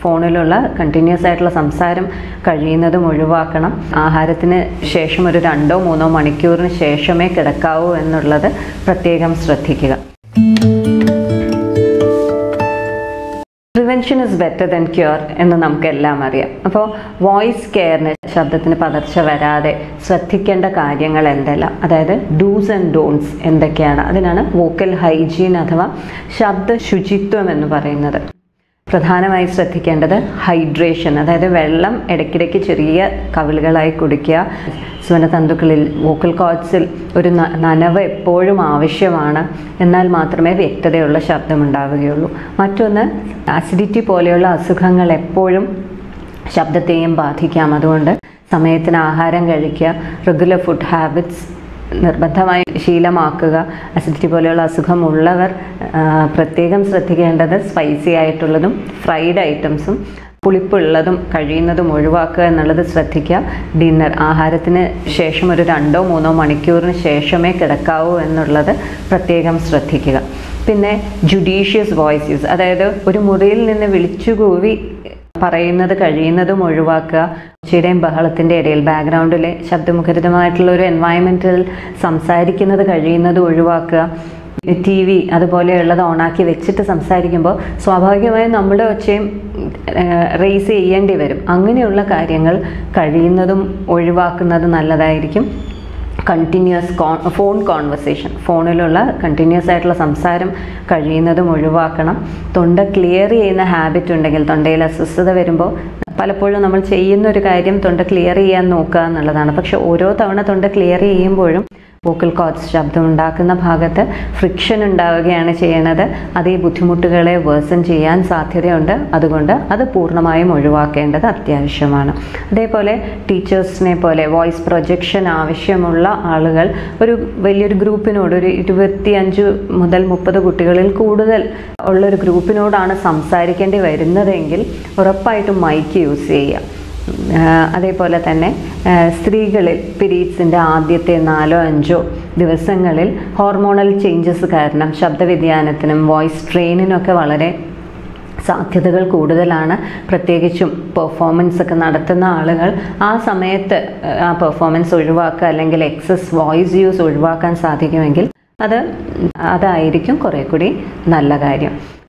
ഫോണിലുള്ള continuous ആയിട്ടുള്ള സംസാരം കഴിയുന്നതും ഒഴിവാക്കണം ആഹാരത്തിന് ശേഷം ഒരു രണ്ടോ മൂന്നോ മണിക്കൂറിന് ശേഷമേ കിടക്കാവൂ എന്നുള്ളത് പ്രത്യേകം ശ്രദ്ധിക്കുക prevention is better than cure എന്ന് നമുക്കെല്ലാം അറിയാം അപ്പോൾ വോയിസ് കെയറിന് ശബ്ദത്തിന് പതർച്ച വരാതെ ശ്രദ്ധിക്കേണ്ട കാര്യങ്ങൾ എന്തെല്ലാം അതായത് ഡൂസ് ആൻഡ് ഡോൺസ് എന്തൊക്കെയാണ് അതിനാണ് വോക്കൽ ഹൈജീൻ അഥവാ ശബ്ദ ശുചിത്വം എന്ന് പറയുന്നത് പ്രധാനമായി ശ്രദ്ധിക്കേണ്ടത് ഹൈഡ്രേഷൻ അതായത് വെള്ളം ഇടയ്ക്കിടയ്ക്ക് ചെറിയ കവിളുകളായി കുടിക്കുക സ്വനതന്തുക്കളിൽ വോക്കൽ കോഡ്സിൽ ഒരു ന- നനവ് എപ്പോഴും ആവശ്യമാണ് എന്നാൽ മാത്രമേ വ്യക്തതയുള്ള ശബ്ദമുണ്ടാവുകയുള്ളൂ മറ്റൊന്ന് അസിഡിറ്റി പോലെയുള്ള അസുഖങ്ങൾ എപ്പോഴും ശബ്ദത്തെയും ബാധിക്കാം അതുകൊണ്ട് സമയത്തിന് ആഹാരം കഴിക്കുക റെഗുലർ ഫുഡ് ഹാബിറ്റ്സ് നിർബന്ധമായി ശീലമാക്കുക അസിഡിറ്റി പോലെയുള്ള അസുഖമുള്ളവർ ആ, പ്രത്യേകം ശ്രദ്ധിക്കേണ്ടത് സ്പൈസി ആയിട്ടുള്ളതും ഫ്രൈഡ് ഐറ്റംസും പുളിപ്പുള്ളതും കഴിയുന്നതും ഒഴിവാക്കുക എന്നുള്ളത് ശ്രദ്ധിക്കുക ഡിന്നർ ആഹാരത്തിന് ശേഷം ഒരു രണ്ടോ മൂന്നോ മണിക്കൂറിന് ശേഷമേ കിടക്കാവൂ എന്നുള്ളത് പ്രത്യേകം ശ്രദ്ധിക്കുക പിന്നെ ജുഡീഷ്യസ് വോയിസ് യൂസ് അതായത് ഒരു മുറിയിൽ നിന്ന് വിളിച്ചുകൂവി പറയുന്നത് കഴിയുന്നതും ഒഴിവാക്കുക ഒച്ചയുടെയും ബഹളത്തിൻ്റെ ഇടയിൽ ബാക്ക്ഗ്രൗണ്ടിലെ ശബ്ദമുഖരിതമായിട്ടുള്ള ഒരു എൻവയൺമെൻറ്റിൽ സംസാരിക്കുന്നത് കഴിയുന്നതും ഒഴിവാക്കുക ടി വി അതുപോലെയുള്ളത് ഓണാക്കി വെച്ചിട്ട് സംസാരിക്കുമ്പോൾ സ്വാഭാവികമായും നമ്മുടെ ഒച്ചയും റേസ് ചെയ്യേണ്ടി വരും അങ്ങനെയുള്ള കാര്യങ്ങൾ കഴിയുന്നതും ഒഴിവാക്കുന്നത് നല്ലതായിരിക്കും കണ്ടിന്യൂസ് കോൺ ഫോൺ കോൺവെർസേഷൻ ഫോണിലുള്ള കണ്ടിന്യൂസ് ആയിട്ടുള്ള സംസാരം കഴിയുന്നതും ഒഴിവാക്കണം തൊണ്ട ക്ലിയർ ചെയ്യുന്ന ഹാബിറ്റ് ഉണ്ടെങ്കിൽ തൊണ്ടയിൽ അസ്വസ്ഥത വരുമ്പോൾ പലപ്പോഴും നമ്മൾ ചെയ്യുന്ന ഒരു കാര്യം തൊണ്ട ക്ലിയർ ചെയ്യാൻ നോക്കുക എന്നുള്ളതാണ് പക്ഷെ ഓരോ തവണ തൊണ്ട ക്ലിയർ ചെയ്യുമ്പോഴും വോക്കൽ കോഡ്സ് ശബ്ദം ഉണ്ടാക്കുന്ന ഭാഗത്ത് ഫ്രിക്ഷൻ ഉണ്ടാവുകയാണ് ചെയ്യുന്നത് അത് ഈ ബുദ്ധിമുട്ടുകളെ വേഴ്സൺ ചെയ്യാൻ സാധ്യതയുണ്ട് അതുകൊണ്ട് അത് പൂർണ്ണമായും ഒഴിവാക്കേണ്ടത് അത്യാവശ്യമാണ് അതേപോലെ ടീച്ചേഴ്സിനെ പോലെ വോയിസ് പ്രൊജക്ഷൻ ആവശ്യമുള്ള ആളുകൾ ഒരു വലിയൊരു ഗ്രൂപ്പിനോട് ഒരു ഇരുപത്തിയഞ്ച് മുതൽ മുപ്പത് കുട്ടികളിൽ കൂടുതൽ ഉള്ളൊരു ഗ്രൂപ്പിനോടാണ് സംസാരിക്കേണ്ടി വരുന്നതെങ്കിൽ ഉറപ്പായിട്ടും മൈക്ക് യൂസ് ചെയ്യുക ആഹ് അതേപോലെ തന്നെ ആഹ് സ്ത്രീകളിൽ പീരീഡ്സിൻ്റെ ആദ്യത്തെ നാലോ അഞ്ചോ ദിവസങ്ങളിൽ ഹോർമോണൽ ചേഞ്ചസ് കാരണം ശബ്ദവ്യതിയാനത്തിനും വോയിസ് ട്രെയിനിനൊക്കെ വളരെ സാധ്യതകൾ കൂടുതലാണ് പ്രത്യേകിച്ചും പെർഫോമൻസ് ഒക്കെ നടത്തുന്ന ആളുകൾ ആ സമയത്ത് ആ പെർഫോമൻസ് ഒഴിവാക്കുക അല്ലെങ്കിൽ എക്സസ് വോയിസ് യൂസ് ഒഴിവാക്കാൻ സാധിക്കുമെങ്കിൽ അത് അതായിരിക്കും കുറേ കൂടി നല്ല കാര്യം